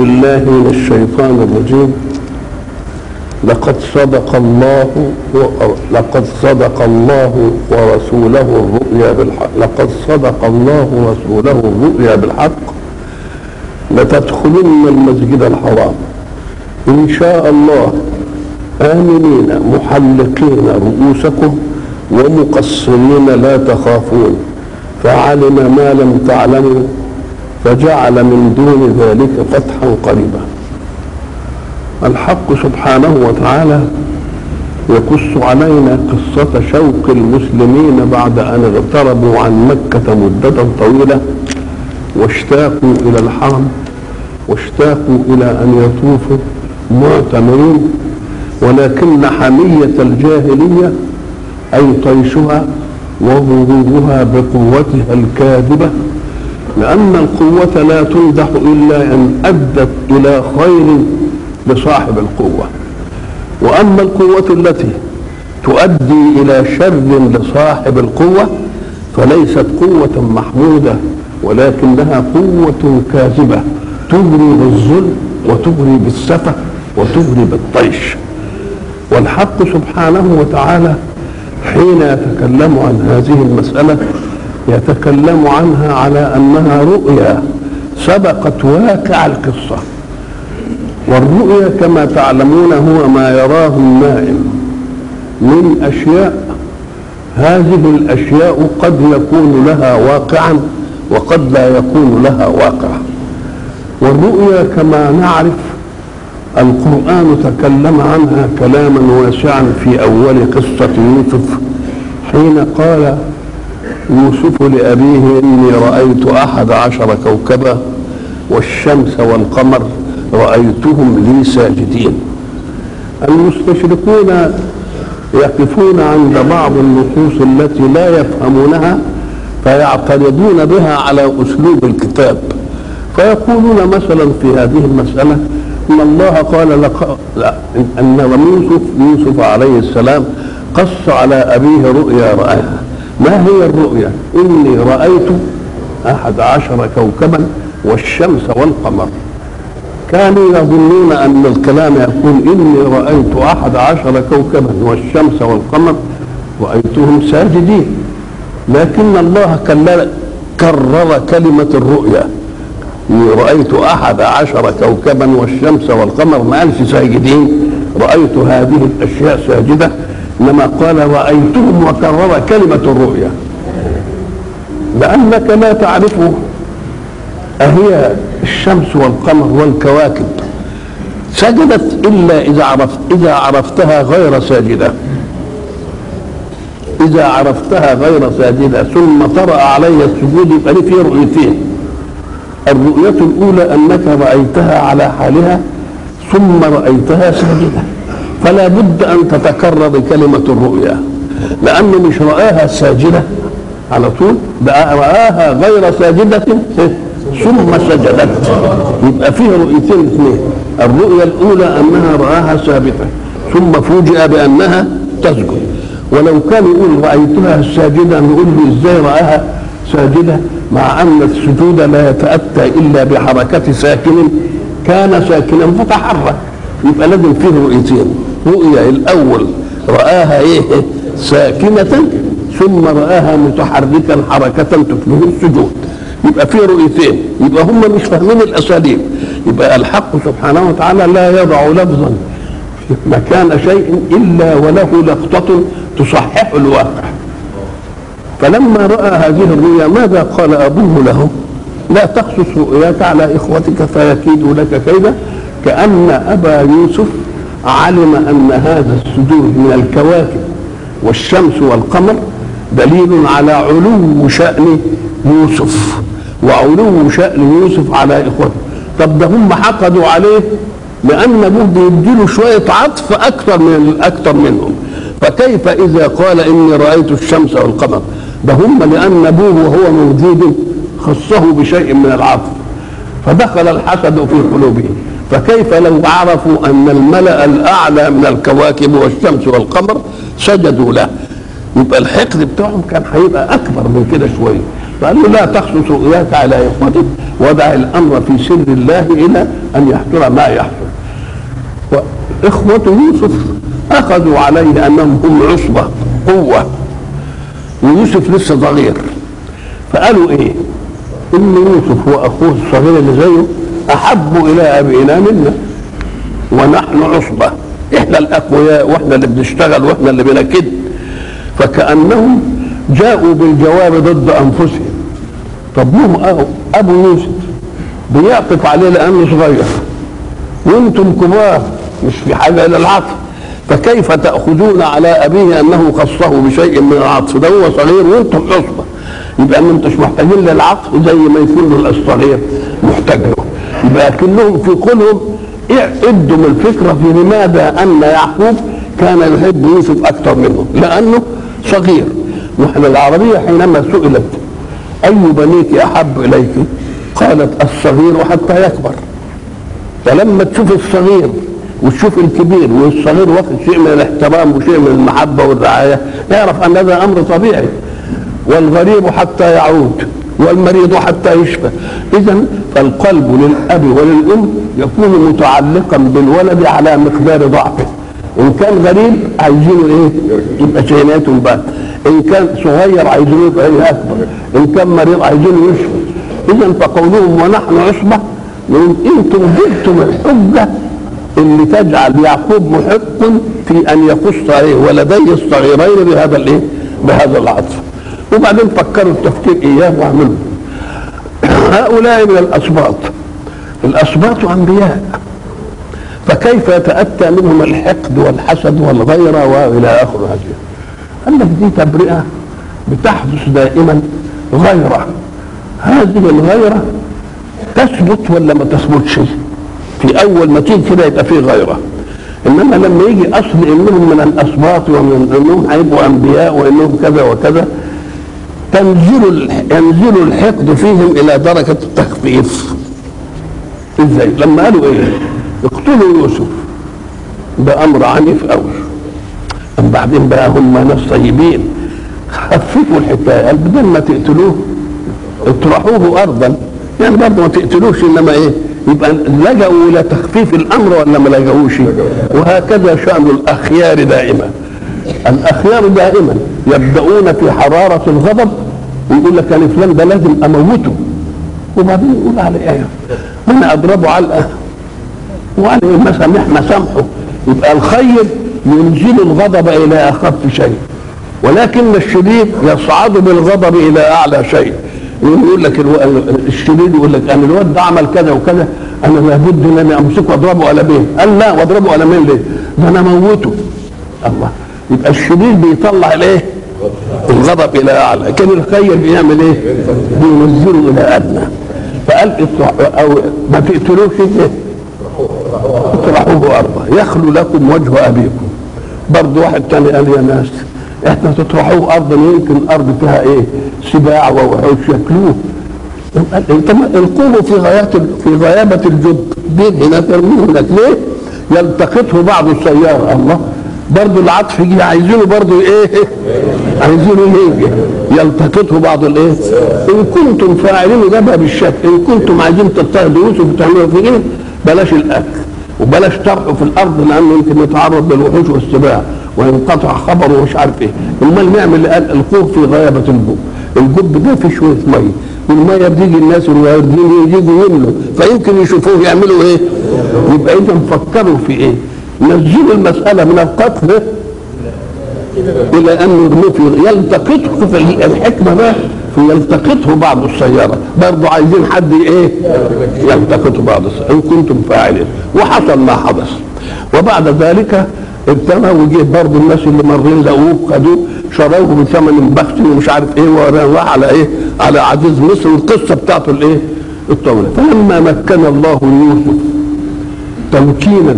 بالله من الشيطان الرجيم لقد صدق الله لقد صدق الله ورسوله الرؤيا بالحق لقد صدق الله ورسوله الرؤيا بالحق لتدخلن المسجد الحرام إن شاء الله آمنين محلقين رؤوسكم ومقصرين لا تخافون فعلم ما لم تعلموا فجعل من دون ذلك فتحا قريبا الحق سبحانه وتعالى يقص علينا قصة شوق المسلمين بعد أن اغتربوا عن مكة مدة طويلة واشتاقوا إلى الحرم واشتاقوا إلى أن يطوفوا معتمرين ولكن حمية الجاهلية أي طيشها وغرورها بقوتها الكاذبة لأن القوة لا تمدح إلا أن أدت إلى خير لصاحب القوة وأما القوة التي تؤدي إلى شر لصاحب القوة فليست قوة محمودة ولكنها قوة كاذبة تغري بالظلم وتغري بالسفة وتغري بالطيش والحق سبحانه وتعالى حين يتكلم عن هذه المسألة يتكلم عنها على أنها رؤيا سبقت واقع القصة والرؤيا كما تعلمون هو ما يراه النائم من أشياء هذه الأشياء قد يكون لها واقعا وقد لا يكون لها واقع والرؤيا كما نعرف القرآن تكلم عنها كلاما واسعا في أول قصة يوسف حين قال يوسف لأبيه إني رأيت أحد عشر كوكبا والشمس والقمر رأيتهم لي ساجدين المستشرقون يقفون عند بعض النصوص التي لا يفهمونها فيعترضون بها على أسلوب الكتاب فيقولون مثلا في هذه المسألة ان الله قال لق... لا ان يوسف يوسف عليه السلام قص على ابيه رؤيا راها ما هي الرؤيا اني رايت احد عشر كوكبا والشمس والقمر كانوا يظنون ان الكلام يقول اني رايت احد عشر كوكبا والشمس والقمر رايتهم ساجدين لكن الله كرر كلمه الرؤيا إني رأيت أحد عشر كوكبا والشمس والقمر ما قالش ساجدين رأيت هذه الأشياء ساجدة إنما قال رأيتهم وكرر كلمة الرؤيا لأنك لا تعرف أهي الشمس والقمر والكواكب سجدت إلا إذا عرفت إذا عرفتها غير ساجدة إذا عرفتها غير ساجدة ثم طرأ علي السجود يبقى في رؤيتين الرؤية الأولى أنك رأيتها على حالها ثم رأيتها ساجدة فلا بد أن تتكرر كلمة الرؤيا لأنه مش رآها ساجدة على طول ده رآها غير ساجدة ثم سجدت يبقى فيه رؤيتين اثنين الرؤيا الأولى أنها رآها ثابتة ثم فوجئ بأنها تسجد ولو كان يقول رأيتها ساجدة نقول له إزاي رآها ساجدة مع أن السجود لا يتأتى إلا بحركة ساكن كان ساكنا فتحرك يبقى لازم فيه رؤيتين رؤيا الأول رآها إيه ساكنة ثم رآها متحركا حركة تشبه السجود يبقى فيه رؤيتين يبقى هم مش فاهمين الأساليب يبقى الحق سبحانه وتعالى لا يضع لفظا في مكان شيء إلا وله لقطة تصحح الواقع فلما راى هذه الرؤيا ماذا قال ابوه له لا تقصص رؤياك على اخوتك فيكيدوا لك كيدا كان ابا يوسف علم ان هذا السجود من الكواكب والشمس والقمر دليل على علو شان يوسف وعلو شان يوسف على اخوته طب ده هم حقدوا عليه لان ابوه بيديله شويه عطف اكثر من اكثر منهم فكيف اذا قال اني رايت الشمس والقمر ده هم لان ابوه وهو موجود خصه بشيء من العطف فدخل الحسد في قلوبهم فكيف لو عرفوا ان الملا الاعلى من الكواكب والشمس والقمر سجدوا له يبقى الحقد بتاعهم كان هيبقى اكبر من كده شويه فقال له لا تخصص رؤياك على اخوتك ودع الامر في سر الله الى ان يحصل ما يحصل واخوه يوسف اخذوا عليه انهم هم عصبه قوه ويوسف لسه صغير فقالوا ايه ان يوسف واخوه الصغير اللي زيه احب الى ابينا منا ونحن عصبه احنا الاقوياء واحنا اللي بنشتغل واحنا اللي بنكد فكانهم جاءوا بالجواب ضد انفسهم طب ما هو ابو يوسف بيعطف عليه لانه صغير وانتم كبار مش في حاجه الى العطف فكيف تاخذون على ابيه انه خصه بشيء من العطف ده هو صغير وانتم عصبه يبقى ما انتش محتاجين للعطف زي ما يكون الصغير محتاج له يبقى كلهم في قولهم ادوا من الفكره في لماذا ان يعقوب كان يحب يوسف اكثر منه لانه صغير واحنا العربيه حينما سئلت اي بنيك احب اليك قالت الصغير حتى يكبر فلما تشوف الصغير وتشوف الكبير والصغير واخد شيء من الاحترام وشيء من المحبه والرعايه اعرف ان هذا امر طبيعي والغريب حتى يعود والمريض حتى يشفى اذا فالقلب للاب وللام يكون متعلقا بالولد على مقدار ضعفه ان كان غريب عايزينه ايه يبقى شيناته بقى ان كان صغير عايزينه يبقى ايه اكبر ان كان مريض عايزينه يشفى اذا فقولهم ونحن عصبه يقول انتم جبتم الحجه اللي تجعل يعقوب محق في ان يقص عليه ولديه الصغيرين بهذا الايه بهذا العطف وبعدين فكروا التفكير اياه واعملوا هؤلاء من الاسباط الاسباط انبياء فكيف يتاتى منهم الحقد والحسد والغيره والى اخر هذه قال لك دي تبرئه بتحدث دائما غيره هذه الغيره تثبت ولا ما تثبتش في اول ما تيجي كده يبقى فيه غيره انما لما يجي اصل انهم من الاسباط ومن انهم هيبقوا انبياء وانهم كذا وكذا تنزل ينزل الحقد فيهم الى درجه التخفيف ازاي لما قالوا ايه اقتلوا يوسف ده امر عنيف قوي أم بعدين بقى هم ناس طيبين خففوا الحكايه قال بدل ما تقتلوه اطرحوه ارضا يعني برضه ما تقتلوش انما ايه يبقى لجأوا الى تخفيف الامر ولا ما لجأوش وهكذا شأن الاخيار دائما الاخيار دائما يبدأون في حرارة الغضب ويقول لك انا فلان ده لازم اموته وبعدين يقول على ايه انا اضربه علقه وانا مثلا احنا سامحه يبقى الخير ينزل الغضب الى اخف شيء ولكن الشديد يصعد بالغضب الى اعلى شيء يقول لك الشديد يقول لك انا الواد ده عمل كذا وكذا انا لابد ان انا امسكه واضربه قلمين قال لا واضربه قلمين ليه؟ ده انا اموته الله يبقى الشديد بيطلع الايه؟ الغضب الى اعلى كان الخير بيعمل ايه؟ بينزله الى ادنى فقال او ما تقتلوش ايه؟ اطرحوه ارضا يخلو لكم وجه ابيكم برضه واحد تاني قال يا ناس احنا تطرحوه ارضا يمكن الارض فيها ايه؟ سباع ووحوش ياكلوه طب القوم في غايات في غيابة الجب بين هنا ترميه هناك ليه؟ يلتقطه بعض السيارة الله برضه العطف يجي عايزينه برضه ايه؟ عايزينه يجي يلتقطه بعض الايه؟ ان كنتم فاعلين ده بقى بالشك ان كنتم عايزين تضطهدوا يوسف وتعملوا في ايه؟ بلاش الاكل وبلاش طرحه في الارض لانه يمكن يتعرض للوحوش والسباع وينقطع خبره ومش عارف ايه امال نعمل قال الخوف في غيابه الجب الجب ده فيه شويه ميه والميه بتيجي الناس الواردين يجوا يملوا فيمكن يشوفوه يعملوا ايه يبقى اذا فكروا في ايه نزلوا المساله من القتل الى ان يرموه في يلتقطه في الحكمه بقى في يلتقطه بعض السياره برضه عايزين حد ايه يلتقطه بعض السيارة. ان كنتم فاعلين وحصل ما حدث وبعد ذلك ابتلى وجه برضه الناس اللي مارين لقوه خدوه شروه بثمن بخس ومش عارف ايه وراح على ايه على عزيز مصر والقصه بتاعته الايه الطويله فلما مكن الله يوسف تمكينا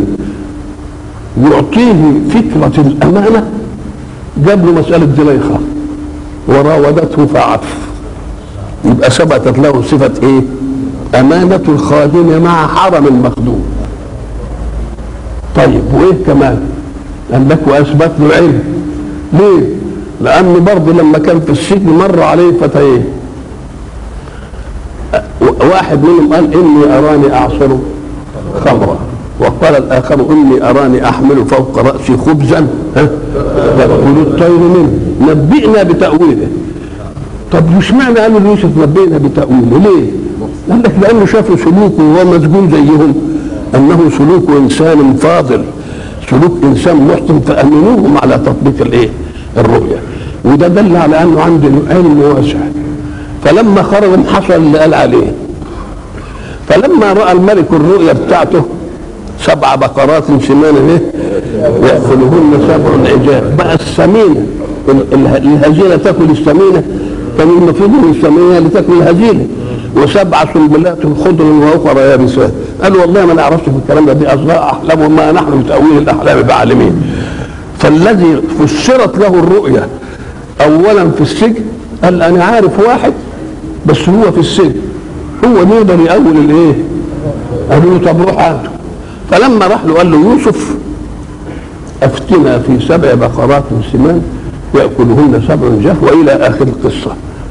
يعطيه فكره الامانه جاب له مساله زليخه وراودته فعطف يبقى ثبتت له صفه ايه امانه الخادم مع حرم المخدوم طيب وايه كمان قال لك واثبت له علم ليه لان برضه لما كان في السجن مر عليه فتيين واحد منهم قال اني اراني اعصر خمرا وقال الاخر اني اراني احمل فوق راسي خبزا ها ياكل الطير منه نبئنا بتاويله طب مش معنى قالوا ليوسف نبئنا بتاويله ليه؟ قال لك لانه شافوا سلوكه وهو مسجون زيهم انه سلوك انسان فاضل سلوك انسان محسن فامنوهم على تطبيق الايه؟ الرؤيا وده دل على انه عنده علم واسع فلما خرج حصل اللي قال عليه فلما راى الملك الرؤيا بتاعته سبع بقرات سمان ايه ياكلهن سبع عجاف بقى السمينه ال- ال- الهزيله تاكل السمينه كان المفروض ان السمينه اللي تاكل الهزيله وسبع سنبلات خضر واخرى يابسات قالوا والله ما نعرفش في الكلام ده دي اصغاء احلام وما نحن بتاويل الاحلام بعالمين فالذي فسرت له الرؤيا اولا في السجن قال انا عارف واحد بس هو في السجن هو يقدر يأول الايه قالوا له طب روح عنده فلما راح له قال له يوسف افتنا في سبع بقرات سمان ياكلهن سبع جف والى اخر القصه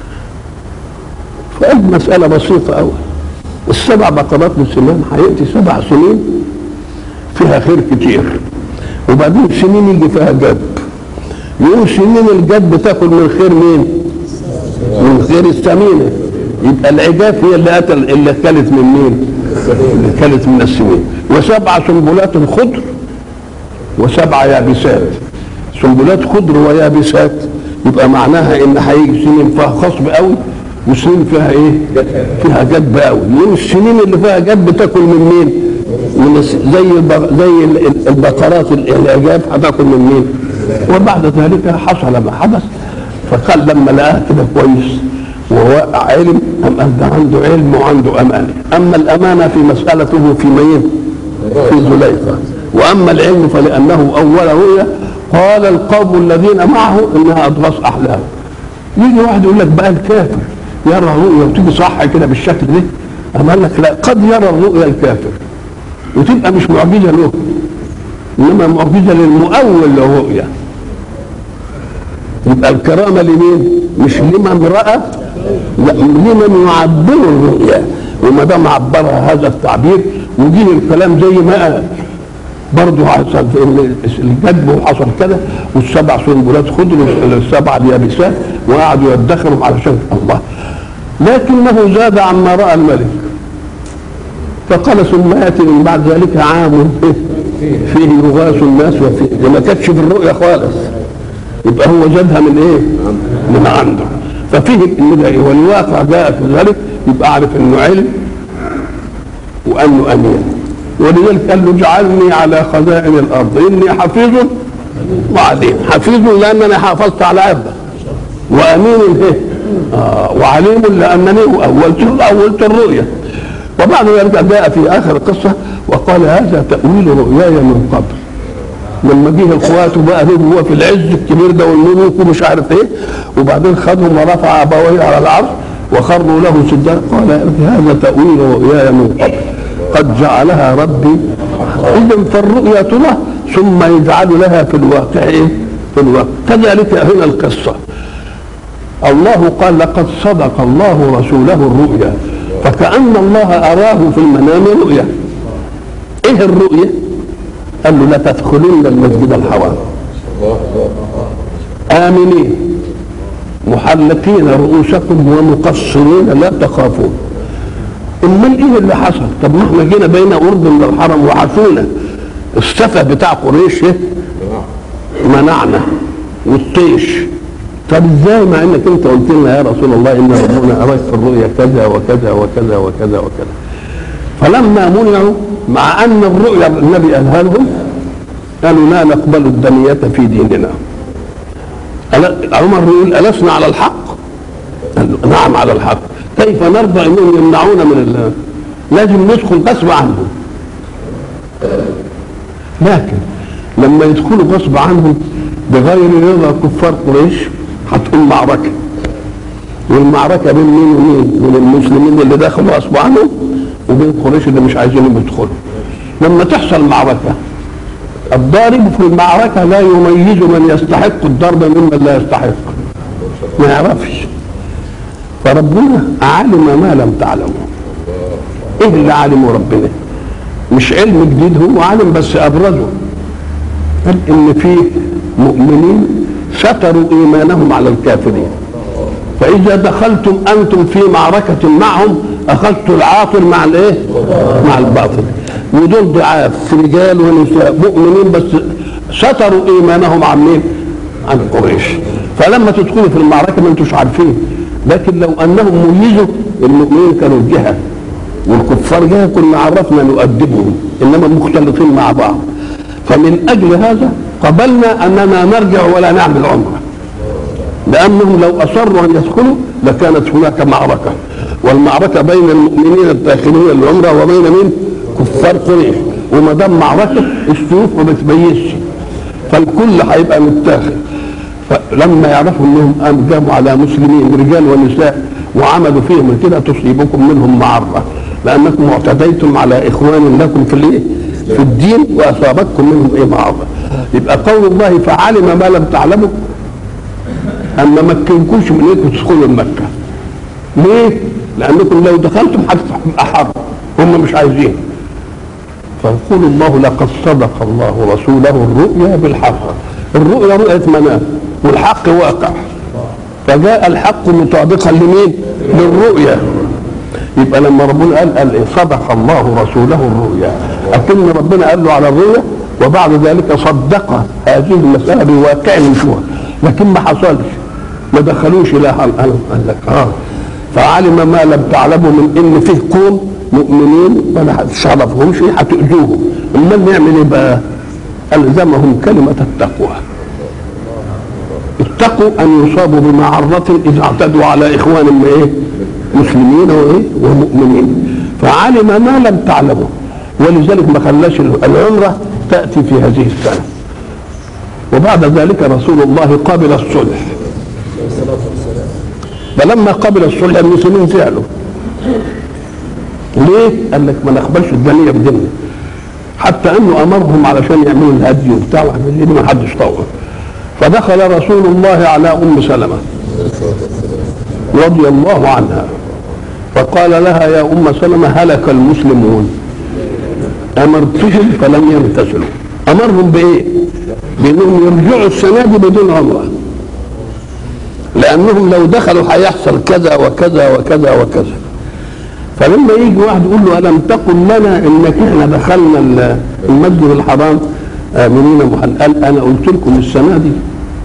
فقال مساله بسيطه قوي السبع بقرات سمان هياتي سبع سنين فيها خير كتير وبعدين سنين يجي فيها جد يوم سنين الجد بتاكل من خير مين؟ من خير السمينه يبقى العجاف هي اللي قتل اللي اكلت من مين؟ اللي اكلت من السمين وسبع سنبلات خضر وسبع يابسات سنبلات خضر ويابسات يبقى معناها ان هيجي سنين فيها خصب قوي وسنين فيها ايه؟ فيها جدب قوي يوم السنين اللي فيها جدب بتاكل من مين؟ من الس- زي الب- زي ال- ال- البقرات ال- العجاف هتاكل من مين؟ وبعد ذلك حصل ما حدث فقال لما لقاه كده كويس وهو علم أم قال ده عنده علم وعنده أمانة أما الأمانة في مسألته في مين؟ في زليخة وأما العلم فلأنه أول رؤيا قال القوم الذين معه إنها أضغاث أحلام يجي واحد يقول لك بقى الكافر يرى رؤيا وتيجي صح كده بالشكل ده أما قال لك لا قد يرى الرؤيا الكافر وتبقى مش معجزة له إنما معجزة للمؤول للرؤيا يبقى الكرامة لمين؟ مش لمن رأى لا لمن يعبر الرؤيا وما دام عبرها هذا التعبير وجيه الكلام زي ما قال برضه حصل الجدب وحصل كده والسبع سنبلات خضر والسبع اليابسات وقعدوا يدخروا علشان الله لكنه زاد عما راى الملك فقال ثم ياتي من بعد ذلك عام فيه يغاث الناس وفيه ما كانتش في الرؤيا خالص يبقى هو زادها من ايه؟ من عنده ففيه ان ده والواقع جاء في ذلك يبقى اعرف انه علم وانه امين ولذلك قال له اجعلني على خزائن الارض اني حفيظ وعليم حفيظ لانني حافظت على عبده وامين ايه؟ آه وعليم لانني اولت اولت الرؤيا وبعد ذلك جاء في اخر القصه وقال هذا تاويل رؤياي من قبل لما جه اخواته بقى هو في العز الكبير ده والملوك ومش عارف ايه وبعدين خدهم ورفع ابويه على العرش وخروا له سجدا قال هذا تاويل رؤياي من قبل قد جعلها ربي اذا فالرؤيا ترى ثم يجعل لها في الواقع ايه؟ في الواقع كذلك هنا القصه الله قال لقد صدق الله رسوله الرؤيا فكأن الله أراه في المنام رؤيا إيه الرؤيا؟ قال له لا تدخلن المسجد الحرام آمنين محلقين رؤوسكم ومقصرين لا تخافون امال ايه اللي حصل؟ طب ما احنا جينا بين اردن والحرم وعافونا السفه بتاع قريش ايه؟ منعنا والطيش طب ازاي مع انك انت قلت لنا يا رسول الله ان ربنا اراك في الرؤيا كذا وكذا وكذا وكذا وكذا فلما منعوا مع ان الرؤيا النبي قالها لهم قالوا لا نقبل الدنية في ديننا ألا- عمر يقول ألسنا على الحق؟ قال له نعم على الحق كيف نرضى انهم يمنعونا من الله لازم ندخل غصب عنهم لكن لما يدخلوا غصب عنهم بغير رضا كفار قريش هتقوم معركه والمعركه بين مين ومين؟ بين المسلمين اللي دخلوا غصب عنهم وبين قريش اللي مش عايزينهم يدخلوا لما تحصل معركه الضارب في المعركه لا يميز من يستحق الضرب ممن لا يستحق ما يعرفش فربنا علم ما لم تعلموا ايه اللي علمه ربنا مش علم جديد هو عالم بس ابرزه قال ان في مؤمنين ستروا ايمانهم على الكافرين فاذا دخلتم انتم في معركه معهم اخذتوا العاطل مع الايه مع الباطل ودول ضعاف رجال ونساء مؤمنين بس ستروا ايمانهم عن مين عن قريش فلما تدخلوا في المعركه ما انتوش عارفين لكن لو انهم ميزوا المؤمنين كانوا جهه والكفار جهه كنا عرفنا نؤدبهم انما مختلطين مع بعض فمن اجل هذا قبلنا اننا نرجع ولا نعمل عمره لانهم لو اصروا ان يدخلوا لكانت هناك معركه والمعركه بين المؤمنين الداخلين العمره وبين من كفار قريش وما دام معركه السيوف ما بتميزش فالكل هيبقى متاخد فلما يعرفوا انهم قاموا على مسلمين رجال ونساء وعملوا فيهم كده تصيبكم منهم معره لانكم اعتديتم على اخوان لكم في الايه؟ في الدين واصابتكم منهم ايه معره يبقى قول الله فعلم ما لم تعلموا ان ما مكنكوش من انكم تدخلوا مكه ليه؟ لانكم لو دخلتم هتبقى حرب هم مش عايزين فيقول الله لقد صدق الله رسوله الرؤيا بالحق الرؤيا رؤية منام والحق واقع فجاء الحق مطابقا لمين؟ للرؤيا يبقى لما ربنا قال قال إيه؟ صدق الله رسوله الرؤيا أكن ربنا قال له على الرؤيا وبعد ذلك صدق هذه المسألة بواقع نشوها لكن ما حصلش ما دخلوش إلى قال قال لك اه فعلم ما لم تعلموا من ان فيه قوم مؤمنين ما تعرفهمش هتؤذوهم امال نعمل ايه بقى؟ الزمهم كلمه التقوى اتقوا ان يصابوا بمعرة اذا اعتدوا على اخوان من ايه؟ مسلمين وايه؟ ومؤمنين فعلم ما لم تعلموا ولذلك ما خلاش العمره تاتي في هذه السنه وبعد ذلك رسول الله قبل الصلح فلما قبل الصلح المسلمين زعلوا ليه؟ قال لك ما نقبلش الدنيا بديننا حتى انه امرهم علشان يعملوا الهدي وبتاع وعمل ما حدش طوع فدخل رسول الله على ام سلمه رضي الله عنها فقال لها يا ام سلمه هلك المسلمون امرتهم فلم يمتثلوا امرهم بايه؟ بانهم يرجعوا السنه دي بدون عمره لانهم لو دخلوا هيحصل كذا وكذا وكذا وكذا فلما يجي واحد يقول له الم تقل لنا انك احنا دخلنا المسجد الحرام امنين محل قال انا قلت لكم السنه دي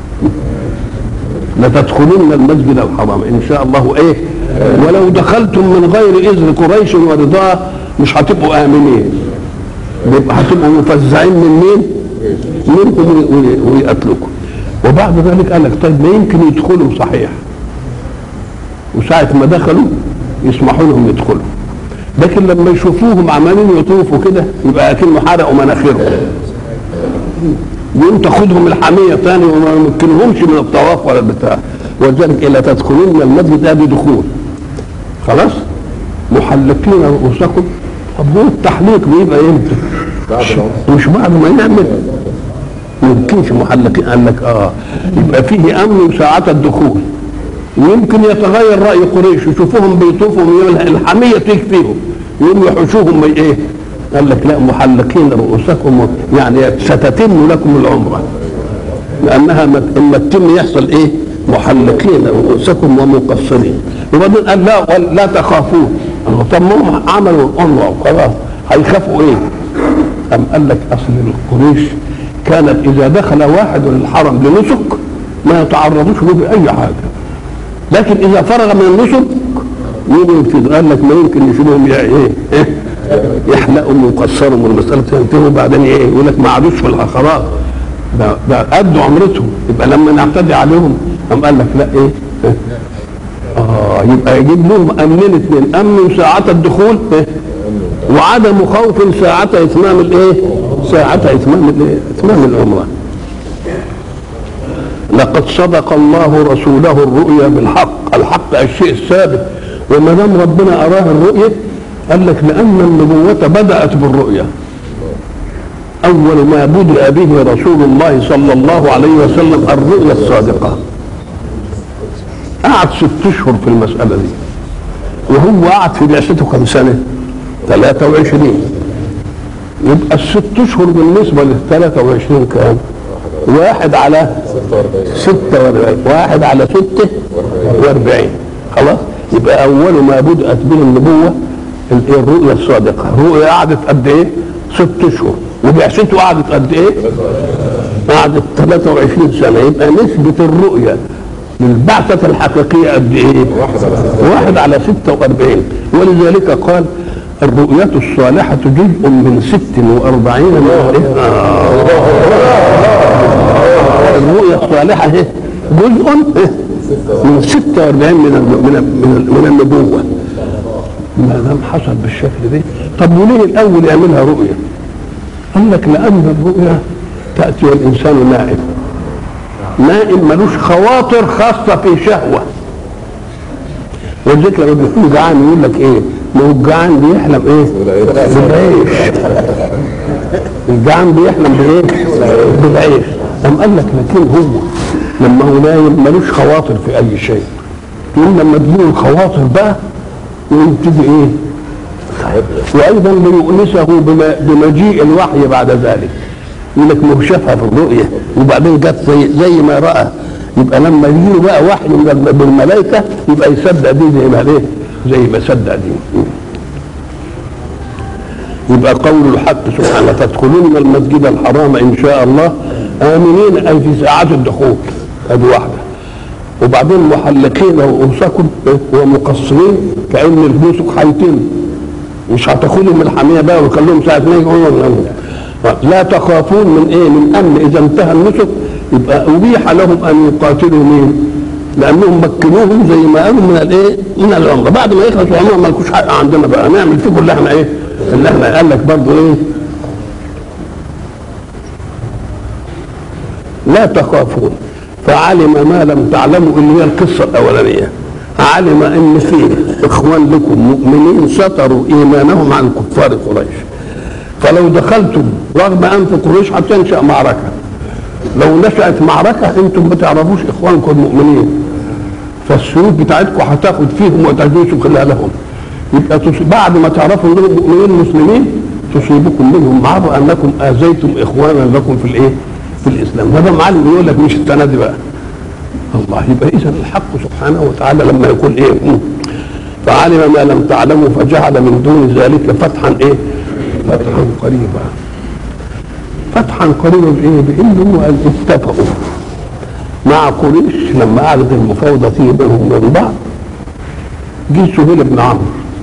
لتدخلن المسجد الحرام ان شاء الله ايه ولو دخلتم من غير اذن قريش ورضاها مش هتبقوا امنين يبقى هتبقوا مفزعين من مين؟ منكم ويقتلكم وبعد ذلك قال لك طيب ما يمكن يدخلوا صحيح وساعة ما دخلوا يسمحوا لهم يدخلوا لكن لما يشوفوهم عمالين يطوفوا كده يبقى اكنه حرقوا مناخيرهم يقوم تاخدهم الحميه ثاني وما يمكنهمش من الطواف ولا البتاع ولذلك الا تدخلون المسجد ده بدخول خلاص محلقين رؤوسكم طب هو التحليق بيبقى امتى؟ مش بعد ما يعمل ما يمكنش محلقين قال لك اه يبقى فيه امن ساعة الدخول ويمكن يتغير راي قريش يشوفوهم بيطوفوا الحميه تكفيهم يقوم يحوشوهم ايه؟ قال لك لا محلقين رؤوسكم يعني ستتم لكم العمره لانها اما تتم يحصل ايه؟ محلقين رؤوسكم ومقصرين وبعدين قال لا لا تخافون طب ما هم عملوا العمره وخلاص هيخافوا ايه؟ أم قال لك اصل القريش كانت اذا دخل واحد الحرم لنسك ما يتعرضوش له باي حاجه لكن اذا فرغ من النسك يجوا يبتدوا قال لك ما يمكن يشوفهم ايه ايه يحلقوا ويقصروا والمساله تنتهي وبعدين ايه يقول لك ما عادوش في الخلاص ده ده قدوا عمرتهم يبقى لما نعتدي عليهم قام قال لك لا ايه اه يبقى يجيب لهم امنين اثنين امن ساعة الدخول إيه؟ وعدم خوف ساعة اتمام الايه؟ ساعة اتمام الايه؟ اتمام العمره لقد صدق الله رسوله الرؤيا بالحق الحق الشيء الثابت وما دام ربنا اراه الرؤيا قال لك لان النبوه بدات بالرؤيا اول ما بدا به رسول الله صلى الله عليه وسلم الرؤيا الصادقه قعد ست اشهر في المساله دي وهو قعد في بعثته كم سنه 23 يبقى الست اشهر بالنسبه لل 23 كام؟ واحد على 46 واحد على 46 خلاص يبقى اول ما بدات به النبوه ال- الرؤيا الصادقه الرؤيا قعدت قد ايه؟ ست اشهر وبعثته قعدت قد ايه؟ قعدت 23 سنه يبقى نسبه الرؤيا للبعثه الحقيقيه قد ايه؟ واحد على 46 ولذلك قال الرؤية الصالحة جزء من 46 من الإيه؟ آه. الرؤية الصالحة هي جزء إيه؟ من 46 من الن- من من من النبوة ما دام حصل بالشكل ده طب وليه الأول يعملها رؤية؟ قال لك لأن الرؤيا تأتي والإنسان نائم نائم ملوش خواطر خاصة في شهوة ولذلك لما بيكون جعان يقول لك ايه؟ ما هو الجعان بيحلم ايه؟ بالعيش الجعان بيحلم بايه؟ بالعيش قام قال لك لكن هو لما هو نايم ملوش خواطر في اي شيء يقول لما تجيله الخواطر بقى يقوم تيجي ايه؟ وايضا ليؤنسه بما- بمجيء الوحي بعد ذلك يقول لك ما هو شافها في الرؤيه وبعدين جت زي, زي ما راى يبقى لما يجي له بقى وحي من الم- بالملائكه يبقى يصدق دي زي ما ايه زي ما صدق دي يبقى قول الحق سبحانه تدخلون المسجد الحرام ان شاء الله امنين اي في ساعات الدخول ادي واحده وبعدين محلقين رؤوسكم ومقصرين كان الفلوسك هيتم مش هتاخدوا من الحميه بقى وخلوهم ساعه ما يقولوا لا تخافون من ايه من امن اذا انتهى النسك يبقى ابيح لهم ان يقاتلوا مين؟ لانهم مكنوهم زي ما قالوا من الايه؟ من العمره بعد ما يخلصوا عمره ما لكوش حق عندنا بقى نعمل فيكم اللي احنا ايه؟ اللي احنا قال لك برضه ايه؟ لا تخافون فعلم ما لم تعلموا اللي هي القصه الاولانيه علم ان في اخوان لكم مؤمنين ستروا ايمانهم عن كفار قريش فلو دخلتم رغم انف قريش هتنشا معركه لو نشات معركه انتم ما تعرفوش اخوانكم المؤمنين فالسيوف بتاعتكم هتاخد فيهم وتجوزوا خلالهم يبقى تص- بعد ما تعرفوا انهم مؤمنين مسلمين تصيبكم منهم معرة انكم اذيتم اخوانا لكم في الايه؟ في الاسلام هذا معلم يقول لك مش السنه دي بقى الله يبقى اذا الحق سبحانه وتعالى لما يقول ايه مم. فعلم ما لم تعلموا فجعل من دون ذلك فتحا ايه فتحا قريبا فتحا قريبا بايه بانه قال اتفقوا مع قريش لما قعدت المفاوضه تيجي بينهم وبين بعض جه سهيل بن عمرو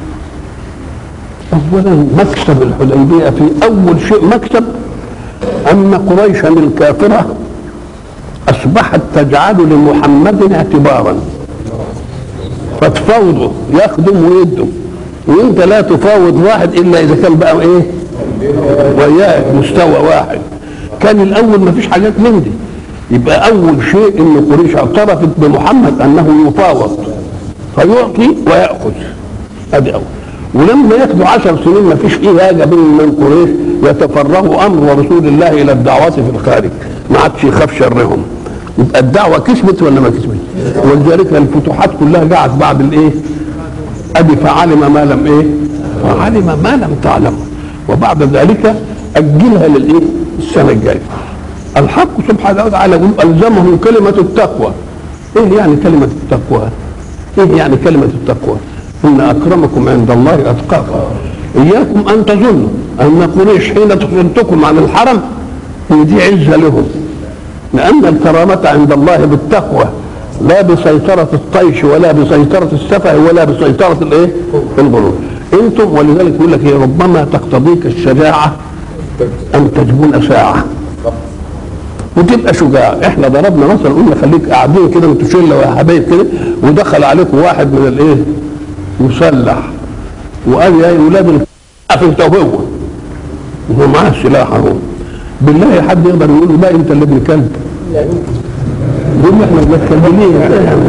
اولا مكسب الحديبيه في اول شيء مكسب ان قريشا الكافره اصبحت تجعل لمحمد اعتبارا فتفاوضه يخدم ويدم وانت لا تفاوض واحد الا اذا كان بقى ايه وياك مستوى واحد كان الاول ما فيش حاجات من دي يبقى اول شيء ان قريش اعترفت بمحمد انه يفاوض فيعطي وياخذ ادي اول ولما ياخدوا عشر سنين ما فيش فيه حاجه بين من قريش يتفرغوا امر رسول الله الى الدعوات في الخارج ما عادش يخاف شرهم يبقى الدعوه كسبت ولا ما كسبت ولذلك الفتوحات كلها جاءت بعد الايه ادي فعلم ما لم ايه فعلم ما لم تعلم وبعد ذلك اجلها للايه السنه الجايه الحق سبحانه وتعالى يقول الزمهم كلمه التقوى ايه يعني كلمه التقوى ايه يعني كلمه التقوى ان اكرمكم عند الله اتقاكم اياكم ان تظنوا ان قريش حين تصدكم عن الحرم ان دي عزه لهم لان الكرامه عند الله بالتقوى لا بسيطرة الطيش ولا بسيطرة السفه ولا بسيطرة الايه؟ الغرور. انتم ولذلك يقول لك إيه، ربما تقتضيك الشجاعة ان تجبن ساعة. وتبقى شجاع، احنا ضربنا مثلا قلنا خليك قاعدين كده انتوا شله يا حبايب كده ودخل عليكم واحد من الايه؟ مسلح وقال يا اولاد الكهف انت وهو وهو معاه السلاح اهو بالله حد يقدر يقول له لا انت اللي ابن كلب يقول احنا متكلمين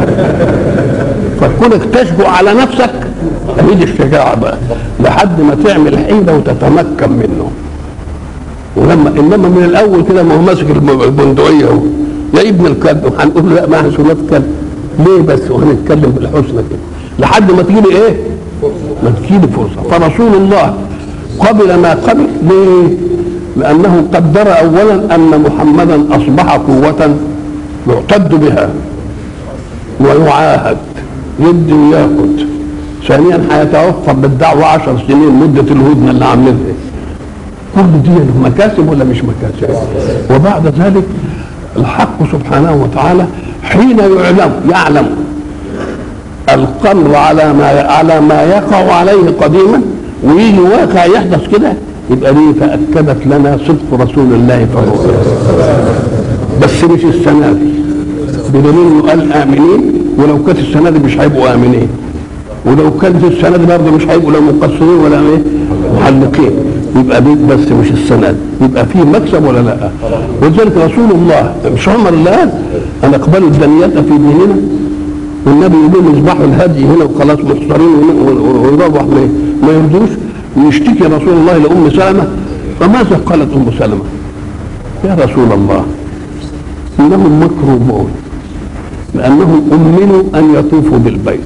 فكونك تشجع على نفسك هي دي الشجاعه بقى لحد ما تعمل حيله وتتمكن منه ولما انما من الاول كده ما هو ماسك الب- البندقيه اهو يا ابن الكلب هنقول له لا ما احنا سنات كلب ليه بس وهنتكلم بالحسنى كده لحد ما تجيلي ايه؟ ما تجيلي فرصه فرسول الله قبل ما قبل ليه؟ لأنه قدر أولا أن محمدا أصبح قوة يعتد بها ويعاهد يدي وياخد ثانيا هيتوفر بالدعوة عشر سنين مدة الهدنة اللي عاملينها كل دي مكاسب ولا مش مكاسب وبعد ذلك الحق سبحانه وتعالى حين يعلم يعلم القمر على ما على ما يقع عليه قديما ويجي واقع يحدث كده يبقى دي تأكدت لنا صدق رسول الله فهو بس مش السنة دي بدليل انه قال آمنين ولو كانت السنة دي مش هيبقوا آمنين ولو كانت السنة دي برضه مش هيبقوا لا مقصرين ولا ايه محلقين يبقى دي بس مش السنة دي يبقى في مكسب ولا لا ولذلك رسول الله مش عمر اللي قال أن اقبلوا الدنيات في ديننا والنبي يقول مصباح الهدي هنا وخلاص محصرين ويروح ما ما يرضوش ويشتكي رسول الله لأم سلمة فماذا قالت أم سلمة؟ يا رسول الله إنهم مكروبون لأنهم أمنوا أن يطوفوا بالبيت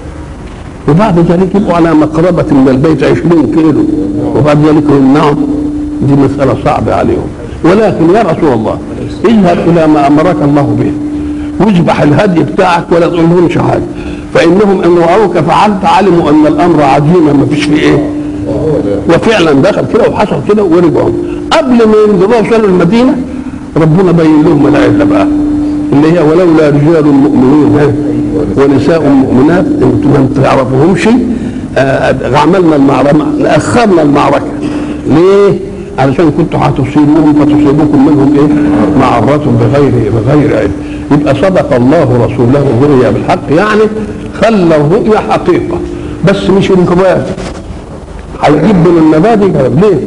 وبعد ذلك يبقوا على مقربة من البيت عشرين كيلو وبعد ذلك يمنعهم دي مسألة صعبة عليهم ولكن يا رسول الله اذهب إلى ما أمرك الله به واذبح الهدي بتاعك ولا تقول لهمش حاجة فإنهم إن رأوك فعلت علموا أن الأمر عزيمة ما فيش فيه إيه وفعلا دخل كده وحصل كده ورجعوا قبل ما ينزلوا وصلوا المدينة ربنا بين لهم العلة بقى اللي هي ولولا رجال مؤمنون ونساء مؤمنات انتم ما تعرفوهمش آه عملنا المعركه اخرنا المعركه ليه؟ علشان كنتوا هتصيبوهم فتصيبكم منهم ايه؟ معرة بغير بغير علم يبقى صدق الله رسوله الرؤيا بالحق يعني خلى الرؤيا حقيقه بس مش انكبار هيجيب من النبات ليه؟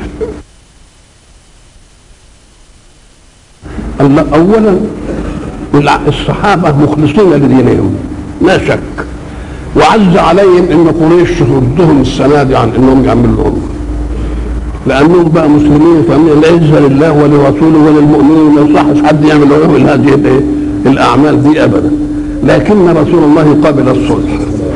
اولا الصحابة مخلصين لدينهم لا شك وعز عليهم ان قريش تردهم السنة دي عن انهم يعملوا لهم لانهم بقى مسلمين فمن العزة لله ولرسوله وللمؤمنين ما يصحش حد يعمل لهم هذه الايه الاعمال دي ابدا لكن رسول الله قبل الصلح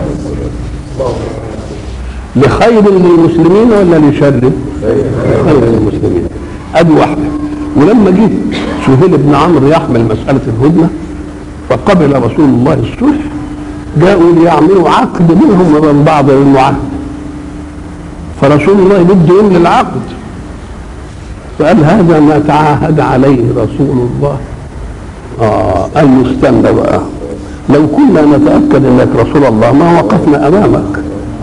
لخير للمسلمين ولا لشر؟ خير للمسلمين ادي واحده ولما جه سهيل بن عمرو يحمل مسألة الهدنة فقبل رسول الله الصلح جاءوا ليعملوا عقد منهم وبين بعض المعاهد فرسول الله بده يملي العقد فقال هذا ما تعاهد عليه رسول الله اه قال له استنى بقى لو كنا نتأكد انك رسول الله ما وقفنا امامك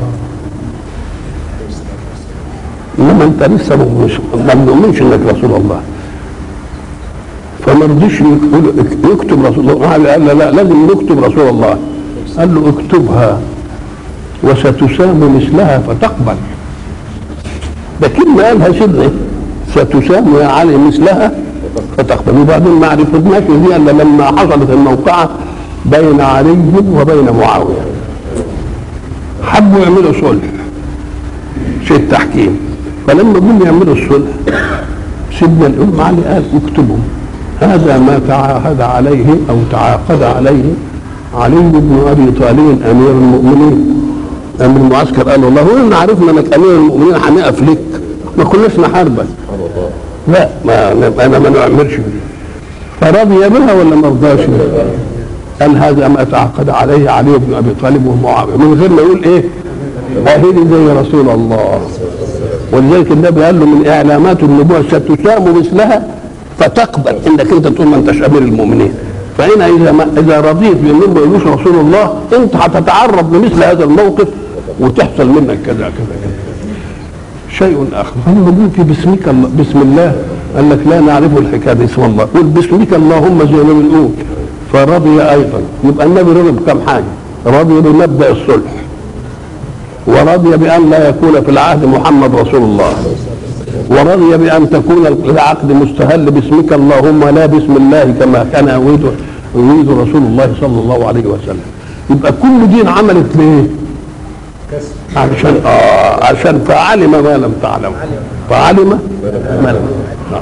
انما انت لسه مش ما بنؤمنش انك رسول الله فما رضيش يقول يكتب رسول الله قال لا, لا لازم نكتب رسول الله قال له اكتبها وستسام مثلها فتقبل ده كلمة قالها سيدنا ستسام يا علي مثلها فتقبل وبعدين ما عرفناش دي الا لما حصلت الموقعة بين علي وبين معاوية حبوا يعملوا صلح شيء التحكيم فلما جم يعملوا الصلح سيدنا الأم علي قال اكتبوا هذا ما تعاهد عليه او تعاقد عليه علي بن ابي طالب امير المؤمنين امير المعسكر قال والله هو عرفنا انك امير المؤمنين هنقف لك ما كناش نحاربك لا ما انا ما نعمرش فرضي بها ولا ما رضاش قال هذا ما تعاقد عليه علي بن ابي طالب ومعاويه من غير ما يقول ايه اهلي زي رسول الله ولذلك النبي قال له من اعلامات النبوه ستسام مثلها فتقبل انك انت تقول ما انتش امير المؤمنين فهنا اذا ما اذا رضيت بانهم ما يقولوش رسول الله انت هتتعرض لمثل هذا الموقف وتحصل منك كذا كذا كذا شيء اخر هم بيقول في باسمك الله بسم الله قال لك لا نعرف الحكايه دي اسم الله قول باسمك اللهم زي ما بنقول فرضي ايضا يبقى النبي رضي بكم حاجه رضي بمبدا الصلح ورضي بان لا يكون في العهد محمد رسول الله ورضي بأن تكون العقد مستهل باسمك اللهم لا باسم الله كما كان يريد يريد رسول الله صلى الله عليه وسلم يبقى كل دين عملت ليه؟ عشان اه عشان فعلم ما لم تعلم فعلم ما لم نعم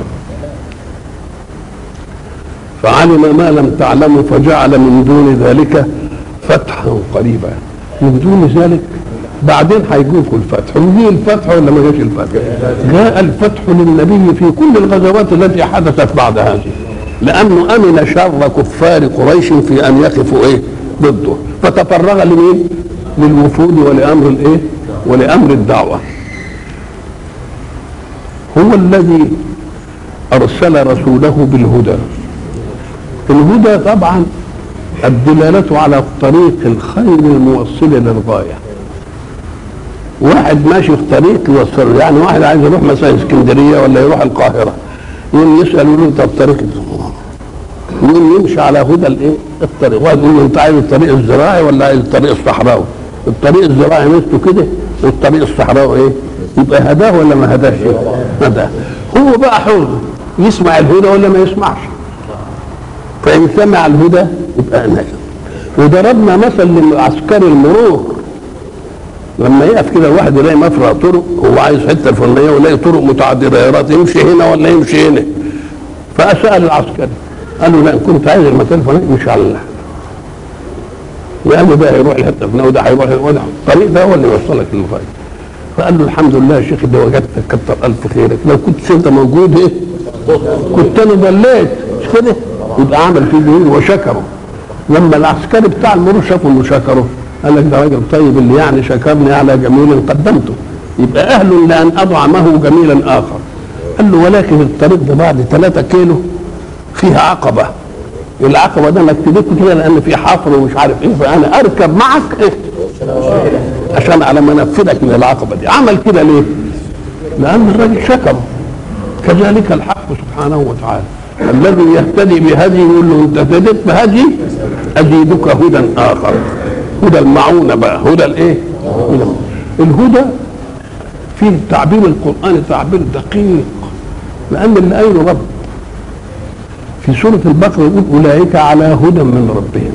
فعلم ما لم تعلموا فجعل من دون ذلك فتحا قريبا من دون ذلك بعدين هيجوكوا الفتح وجي الفتح ولا ما جاش الفتح جاء الفتح للنبي في كل الغزوات التي حدثت بعد هذه لانه امن شر كفار قريش في ان يقفوا ايه ضده فتفرغ لمين للوفود ولامر الايه ولامر الدعوه هو الذي ارسل رسوله بالهدى الهدى طبعا الدلاله على طريق الخير الموصل للغايه واحد ماشي في طريق يوصله يعني واحد عايز يروح مثلا اسكندريه ولا يروح القاهره يقوم يسال يقول له طب طريق يقوم يمشي على هدى الايه الطريق واحد يقول له انت عايز الطريق الزراعي ولا عايز الطريق الصحراوي الطريق الزراعي مشته كده والطريق الصحراوي ايه يبقى هداه ولا ما هداش هداه هو بقى حر يسمع الهدى ولا ما يسمعش فان سمع الهدى يبقى نجم وضربنا مثل لعسكري المرور لما يقف كده الواحد يلاقي مفرق طرق هو عايز حته الفلانيه ويلاقي طرق متعدده يمشي هنا ولا يمشي هنا فسال العسكري قال له لا ان كنت عايز المكان الفلاني امشي على اللحم وقال له ده هيروح الحته الفلانيه وده هيروح وده الطريق ده هو اللي يوصلك للغايه فقال له الحمد لله يا شيخ ده وجدتك كتر الف خيرك لو كنت انت موجود ايه كنت انا ضليت مش كده يبقى عمل فيه جميل وشكره لما العسكري بتاع المرور شافوا انه شكره قال لك ده راجل طيب اللي يعني شكرني على جميل قدمته يبقى اهل لان اطعمه جميلا اخر قال له ولكن الطريق ده بعد 3 كيلو فيها عقبه العقبه ده انا ابتديت كده لان في حفر ومش عارف ايه فانا اركب معك إيه؟ عشان على ما انفذك من العقبه دي عمل كده ليه؟ لان الراجل شكره كذلك الحق سبحانه وتعالى الذي يهتدي بهدي يقول له انت اهتديت بهدي ازيدك هدى اخر هدى المعونه بقى هدى الايه؟ الهدى في تعبير القران تعبير دقيق لان اللي قايله رب في سوره البقره يقول اولئك على هدى من ربهم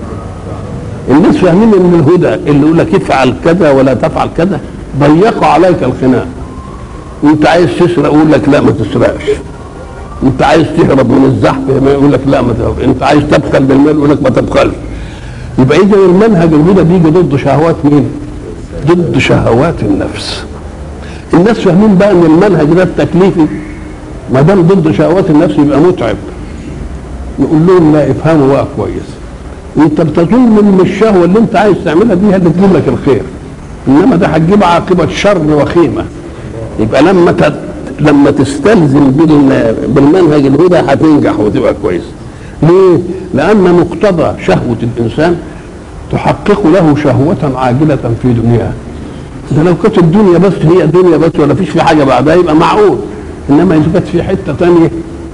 الناس فاهمين ان الهدى اللي يقول لك افعل كذا ولا تفعل كذا ضيقوا عليك الخناق انت عايز تسرق يقول لك لا ما تسرقش انت عايز تهرب من الزحف يقول لك لا ما تهرب انت عايز تبخل بالمال يقول لك ما تبخلش يبقى اذا المنهج الهدى بيجي ضد شهوات مين؟ ضد شهوات النفس الناس فاهمين بقى ان المنهج ده التكليفي ما دام ضد شهوات النفس يبقى متعب نقول لهم لا افهموا بقى كويس انت بتظن ان الشهوه اللي انت عايز تعملها دي هي اللي تجيب لك الخير انما ده هتجيب عاقبه شر وخيمه يبقى لما تت... لما تستلزم بال... بالمنهج الهدى هتنجح وتبقى كويس ليه؟ لأن مقتضى شهوة الإنسان تحقق له شهوة عاجلة في دنياه ده لو كانت الدنيا بس هي دنيا بس ولا فيش في حاجة بعدها يبقى معقول إنما إذا كانت في حتة تانية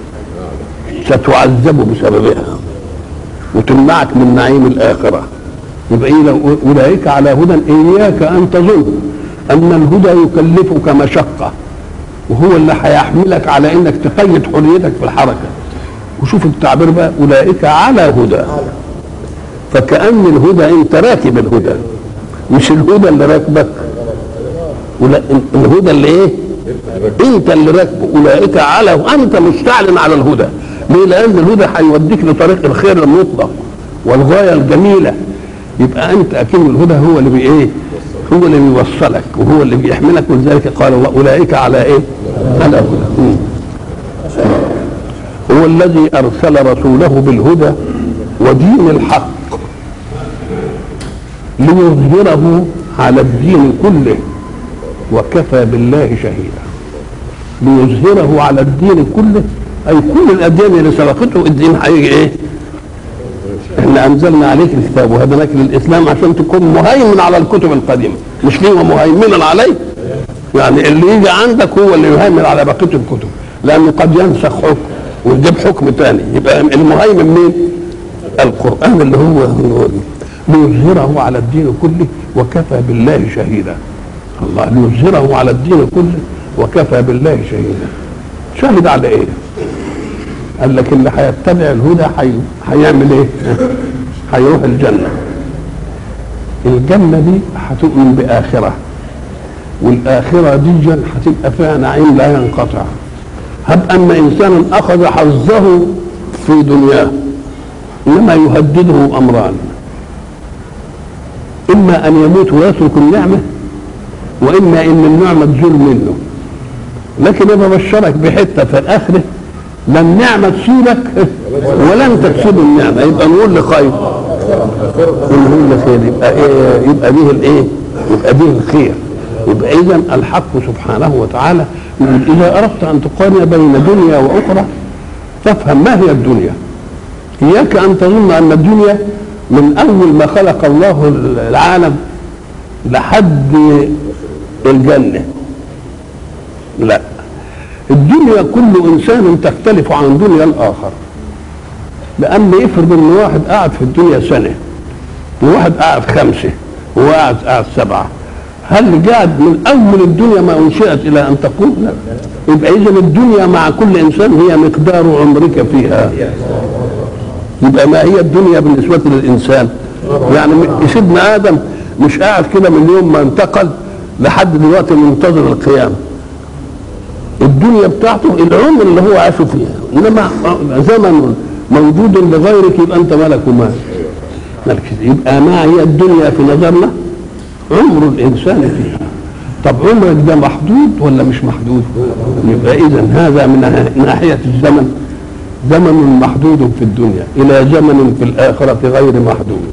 ستعذب بسببها وتمنعك من نعيم الآخرة يبقى إيه أولئك على هدى إياك أن تظن أن الهدى يكلفك مشقة وهو اللي هيحملك على إنك تقيد حريتك في الحركة وشوف التعبير بقى اولئك على هدى فكأن الهدى انت راكب الهدى مش الهدى اللي راكبك ولا الهدى اللي ايه انت اللي راكبه اولئك على انت مستعلن على الهدى ليه لان الهدى هيوديك لطريق الخير المطلق والغايه الجميله يبقى انت اكن الهدى هو اللي بي ايه هو اللي بيوصلك وهو اللي بيحملك ولذلك قال الله اولئك على ايه على هدى هو الذي ارسل رسوله بالهدى ودين الحق ليظهره على الدين كله وكفى بالله شهيدا ليظهره على الدين كله اي كل الاديان اللي سبقته الدين هيجي ايه احنا انزلنا عليك الكتاب وهدناك للاسلام عشان تكون مهيمن على الكتب القديمه مش ليه مهيمنا عليه يعني اللي يجي عندك هو اللي يهيمن على بقيه الكتب لانه قد ينسخ حكم ويجيب حكم تاني يبقى المهيمن مين؟ القرآن اللي هو ليظهره على الدين كله وكفى بالله شهيدا الله ليظهره على الدين كله وكفى بالله شهيدا شهد على ايه؟ قال لك اللي هيتبع الهدى حي... هيعمل ايه؟ هيروح الجنة الجنة دي هتؤمن بآخرة والآخرة دي جن هتبقى فيها نعيم لا ينقطع هب أن إنسانا أخذ حظه في دنياه إنما يهدده أمران إما أن يموت ويترك النعمة واما ان النعمه تزول منه لكن انا ببشرك بحته في الاخره لا النعمه تسيبك ولا انت تسيب النعمه يبقى نقول لخير نقول لخير يبقى إيه يبقى دي الايه؟ يبقى دي الخير يبقى اذا الحق سبحانه وتعالى يقول اذا اردت ان تقارن بين دنيا واخرى فافهم ما هي الدنيا اياك ان تظن ان الدنيا من اول ما خلق الله العالم لحد الجنه لا الدنيا كل انسان تختلف عن دنيا الاخر لان افرض ان واحد قاعد في الدنيا سنه وواحد قاعد خمسه وواحد قاعد سبعه هل قاعد من اول الدنيا ما انشئت الى ان تقوم لا يبقى اذا الدنيا مع كل انسان هي مقدار عمرك فيها يبقى ما هي الدنيا بالنسبه للانسان يعني سيدنا ادم مش قاعد كده من يوم ما انتقل لحد دلوقتي منتظر القيامه الدنيا بتاعته العمر اللي هو عاشه فيها انما زمن موجود لغيرك يبقى انت ملك ومال مالك يبقى ما هي الدنيا في نظرنا عمر الانسان فيها طب عمرك ده محدود ولا مش محدود يبقى اذا هذا من ناحيه الزمن زمن محدود في الدنيا الى زمن في الاخره غير محدود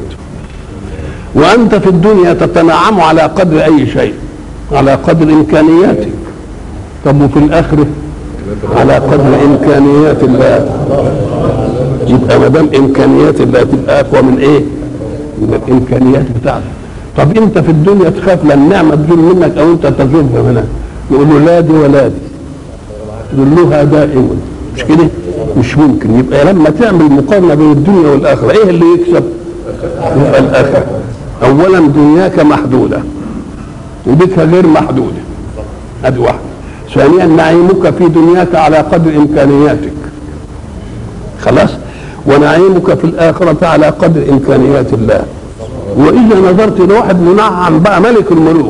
وانت في الدنيا تتنعم على قدر اي شيء على قدر امكانياتك طب وفي الاخره على قدر امكانيات الله يبقى ما دام امكانيات الله تبقى اقوى من ايه؟ من الامكانيات بتاعتك طب انت في الدنيا تخاف لا النعمه تزول منك او انت تزولها منك يقول له لا دي ولا دي ذلها دائما مش كده؟ مش ممكن يبقى لما تعمل مقارنه بين الدنيا والاخره ايه اللي يكسب؟ يبقى الاخره اولا دنياك محدوده وبك غير محدوده ادي واحده ثانيا نعيمك في دنياك على قدر امكانياتك خلاص ونعيمك في الآخرة على قدر إمكانيات الله وإذا نظرت لواحد منعم بقى ملك الملوك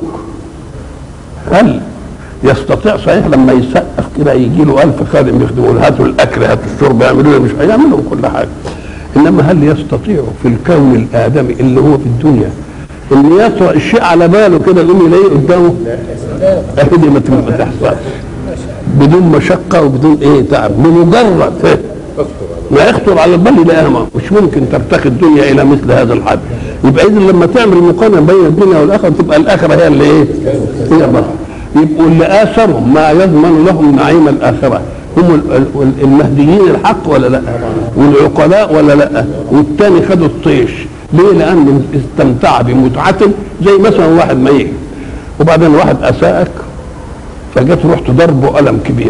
هل يستطيع صحيح لما يسقف كده يجي له ألف خادم يخدموا له هاتوا الأكل هاتوا الشرب يعملوا له مش هيعملوا كل حاجة إنما هل يستطيع في الكون الآدمي اللي هو في الدنيا إن يطرأ الشيء على باله كده يقوم يلاقيه قدامه أهدي ما تحصلش بدون مشقة وبدون إيه تعب بمجرد ما يخطر على البال يلاقيها مش ممكن ترتقي الدنيا الى مثل هذا الحد يبقى اذا لما تعمل مقارنه بين الدنيا والاخره تبقى الاخره هي اللي ايه؟ هي بقى يبقوا اللي اثرهم ما يضمن لهم نعيم الاخره هم المهديين الحق ولا لا؟ والعقلاء ولا لا؟ والتاني خدوا الطيش ليه؟ لان استمتع بمتعه زي مثلا واحد ما يجي وبعدين واحد اساءك فجيت رحت ضربه قلم كبير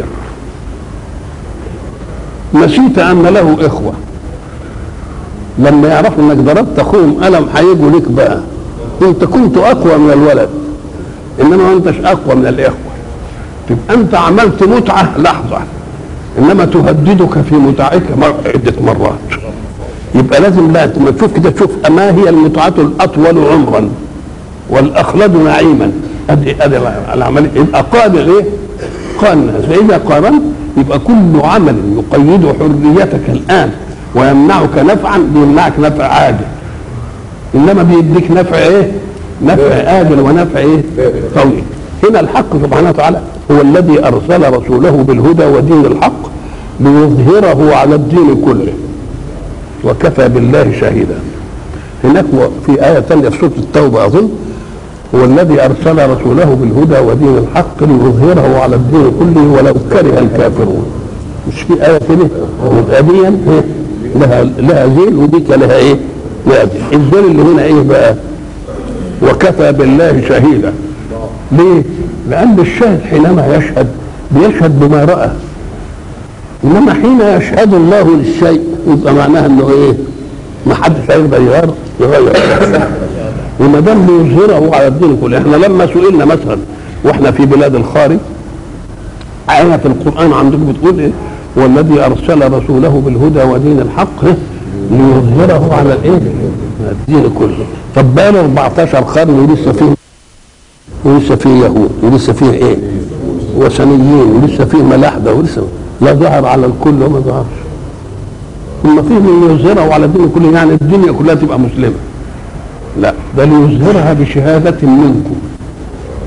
نسيت ان له اخوه لما يعرفوا انك ضربت اخوهم قلم هيجوا لك بقى انت كنت اقوى من الولد انما ما انتش اقوى من الاخوه تبقى انت عملت متعه لحظه انما تهددك في متعك عده مرات يبقى لازم لا لما تشوف كده تشوف ما هي المتعه الاطول عمرا والاخلد نعيما ادي ادي العمليه يبقى قارن ايه؟ قارن فاذا قارنت يبقى كل عمل يقيد حريتك الان ويمنعك نفعا بيمنعك نفع عاجل انما بيديك نفع ايه؟ نفع آجل ونفع ايه؟ طويل هنا الحق سبحانه وتعالى هو الذي ارسل رسوله بالهدى ودين الحق ليظهره على الدين كله وكفى بالله شهيدا هناك في آية ثانية في سورة التوبة أظن هو الذي أرسل رسوله بالهدى ودين الحق ليظهره على الدين كله ولو كره الكافرون مش في آية كده يبقى دي لها لها زيل ودي لها إيه؟ لها زيل الزيل اللي هنا إيه بقى؟ وكفى بالله شهيدا ليه؟ لأن الشاهد حينما يشهد بيشهد بما رأى إنما حين يشهد الله للشيء يبقى معناها إنه إيه؟ ما حدش هيقدر يغير يغير وما دام ليظهره على الدين كله احنا لما سئلنا مثلا واحنا في بلاد الخارج آية في القرآن عندكم بتقول ايه؟ والذي أرسل رسوله بالهدى ودين الحق ليظهره على الايه؟ الدين كله طب بقى 14 قرن ولسه فيه ولسه فيه يهود ولسه فيه ايه؟ وثنيين ولسه فيه ملاحده ولسه لا ظهر على الكل وما ظهرش ثم فيه من يظهره على الدين كله يعني الدنيا كلها تبقى مسلمه لا بل يظهرها بشهادة منكم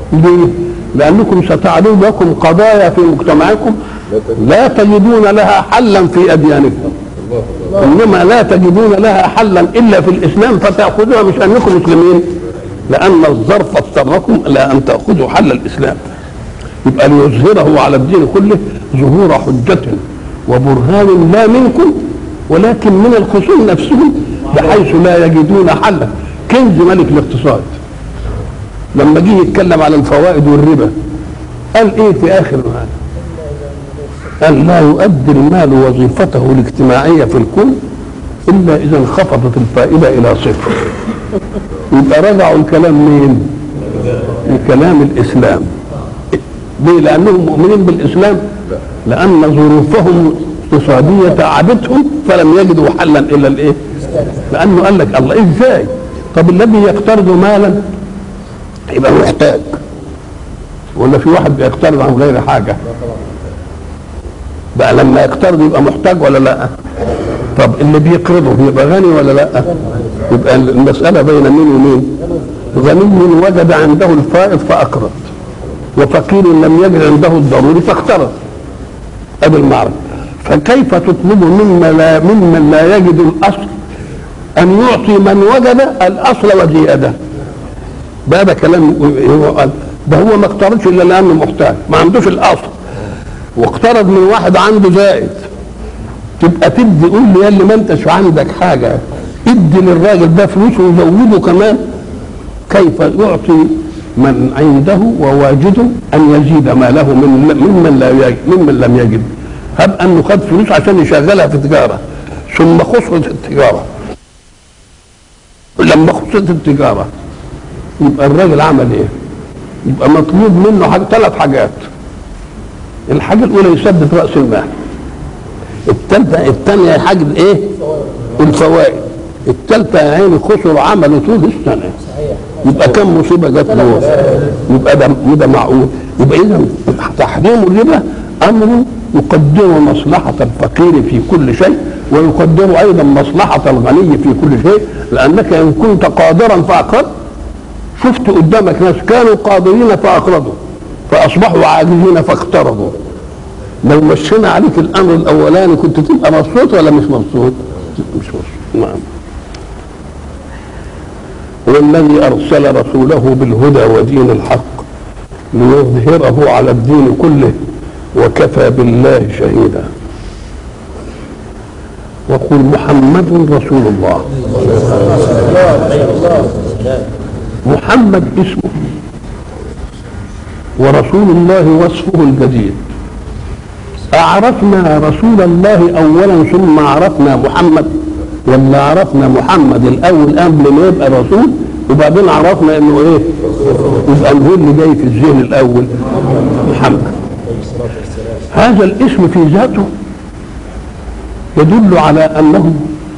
ليه؟ لأنكم ستعرض لكم قضايا في مجتمعكم لا تجدون لها حلا في أديانكم إنما لا تجدون لها حلا إلا في الإسلام فتأخذوها مش أنكم مسلمين لأن الظرف اضطركم إلى أن تأخذوا حل الإسلام يبقى ليظهره على الدين كله ظهور حجة وبرهان لا منكم ولكن من الخصوم نفسهم بحيث لا يجدون حلا كنز ملك الاقتصاد لما جه يتكلم على الفوائد والربا قال ايه في اخر هذا قال لا يؤدي المال وظيفته الاجتماعيه في الكون الا اذا انخفضت الفائده الى صفر يبقى رجعوا الكلام مين الكلام الاسلام ليه لانهم مؤمنين بالاسلام لان ظروفهم اقتصاديه تعبتهم فلم يجدوا حلا الا الايه لانه قال لك الله ازاي طب الذي يقترض مالا يبقى محتاج ولا في واحد بيقترض عن غير حاجه بقى لما يقترض يبقى محتاج ولا لا طب اللي بيقرضه بيبقى غني ولا لا يبقى المساله بين مين ومين غني وجد عنده الفائض فاقرض وفقير لم يجد عنده الضروري فاقترض ادي المعرض فكيف تطلب مما لا ممن لا يجد الاصل ان يعطي من وجد الاصل وزياده ده ده كلام هو قال ده هو ما اقترضش الا لانه محتاج ما عندوش الاصل واقترض من واحد عنده زائد تبقى تدي قول لي يا اللي ما انتش عندك حاجه ادي للراجل ده فلوس وزوده كمان كيف يعطي من عنده وواجده ان يزيد ماله من ممن لا يجد ممن لم يجد هب انه خد فلوس عشان يشغلها في تجاره ثم خسرت التجاره لما خسرت التجاره يبقى الراجل عمل ايه؟ يبقى مطلوب منه حاجة ثلاث حاجات الحاجة الأولى يسدد رأس المال الثالثة الثانية حاجة ايه؟ الفوائد الثالثة يا عيني خسر عمله طول السنة يبقى كم مصيبة جات له يبقى ده ده معقول يبقى إذا تحريم الربا أمر يقدر مصلحة الفقير في كل شيء ويقدر أيضا مصلحة الغني في كل شيء لأنك إن كنت قادرا فأقرضت شفت قدامك ناس كانوا قادرين فأقرضوا فأصبحوا عاجزين فاقترضوا لو مشينا عليك الأمر الأولاني كنت تبقى مبسوط ولا مش مبسوط؟ مش مبسوط نعم هو الذي أرسل رسوله بالهدى ودين الحق ليظهره على الدين كله وكفى بالله شهيدا وقل محمد رسول الله محمد اسمه ورسول الله وصفه الجديد أعرفنا رسول الله أولا ثم عرفنا محمد ولا عرفنا محمد الأول قبل ما يبقى رسول وبعدين عرفنا انه ايه يبقى هو اللي جاي في الذهن الاول محمد هذا الاسم في ذاته يدل على انه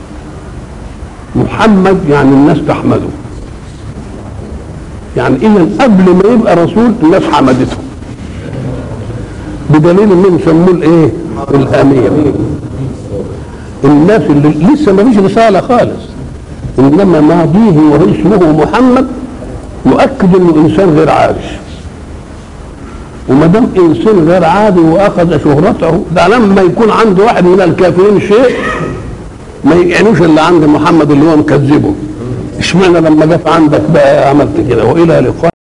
محمد يعني الناس تحمده يعني اذا قبل ما يبقى رسول الناس حمدته بدليل انهم سموه الايه الامير الناس اللي لسه ما فيش رساله خالص انما ماضيه واسمه محمد يؤكد انه انسان غير عادي وما دام انسان غير عادي واخذ شهرته ده لما يكون عند واحد من الكافرين شيء ما يعنوش اللي عند محمد اللي هو مكذبه اشمعنى لما جت عندك بقى عملت كده والى لقاء